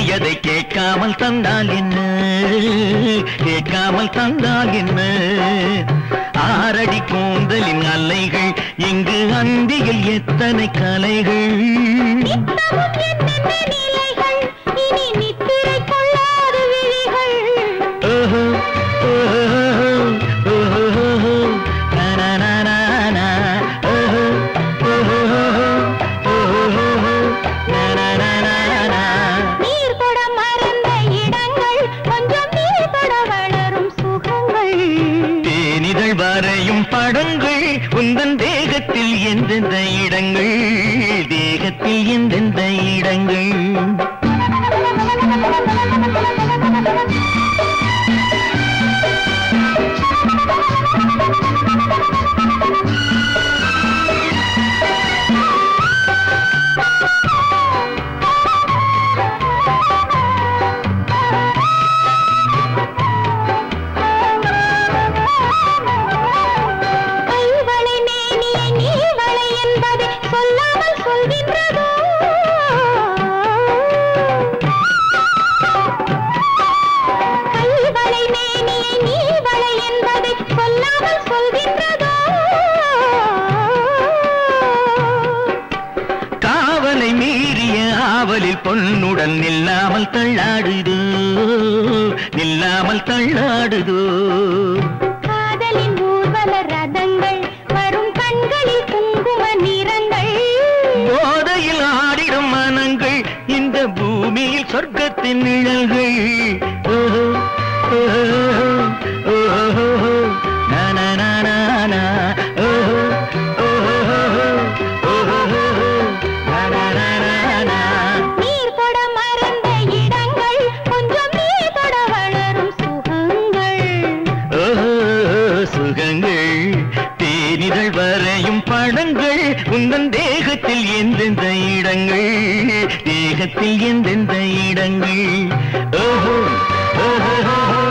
வேண்டியதை கேட்காமல் தந்தால் என்ன கேட்காமல் தந்தால் என்ன ஆறடி கூந்தலின் அலைகள் இங்கு அந்தியில் எத்தனை கலைகள் நித்தமும் என்னென்ன நிலைகள் இனி நித்திரை கொள்ளாத விழிகள் ஓஹோ, ஓஹோ, ஓஹோ, நனனனனா, ஓஹோ, ஓஹோ, ஓஹோ, நனனனனா. நீர் தொட மறந்த இடங்கள் கொஞ்சம் நீர் தொட வளரும் சுகங்கள் தேனிதழ் வரையும் படங்கள் உந்தன் தேகத்தில் எந்தெந்த இடங்கள் தேகத்தில் எந்தெந்த இடங்கள் கைவளை மேனியை நீவளை என்பதை சொல்லாமல் சொல்கின்றதோ கைவளை மேனியை நீவளை என்பதை சொல்லாமல் சொல்கின்றதோ காவலை மீறிய ஆவலில் பொன்னுடன் நில்லாமல் தள்ளாடுதோ நில்லாமல் தள்ளாடுதோ காதலின் ஊர்வல ரதங்கள் வரும் கண்களில் குங்கும நிறங்கள் போதையில் ஆடிடும் மனங்கள் இந்த பூமியில் சொர்க்கத்தின் நிழல்கள் ஓஹோ, ஓஹோ, ஓஹோ, நனனனனா, ஓஹோ, ஓஹோ, ஓஹோ, நனனனனா. நீர் தொட மறந்த இடங்கள் கொஞ்சம் நீர் தொட வளரும் சுகங்கள் ஓஹோ, சுகங்கள் தேனிதழ் வரையும் படங்கள் உந்தன் தேகத்தில் எந்தெந்த இடங்கள் தேகத்தில் எந்தெந்த இடங்கள் ஓஹோ ஓஹோ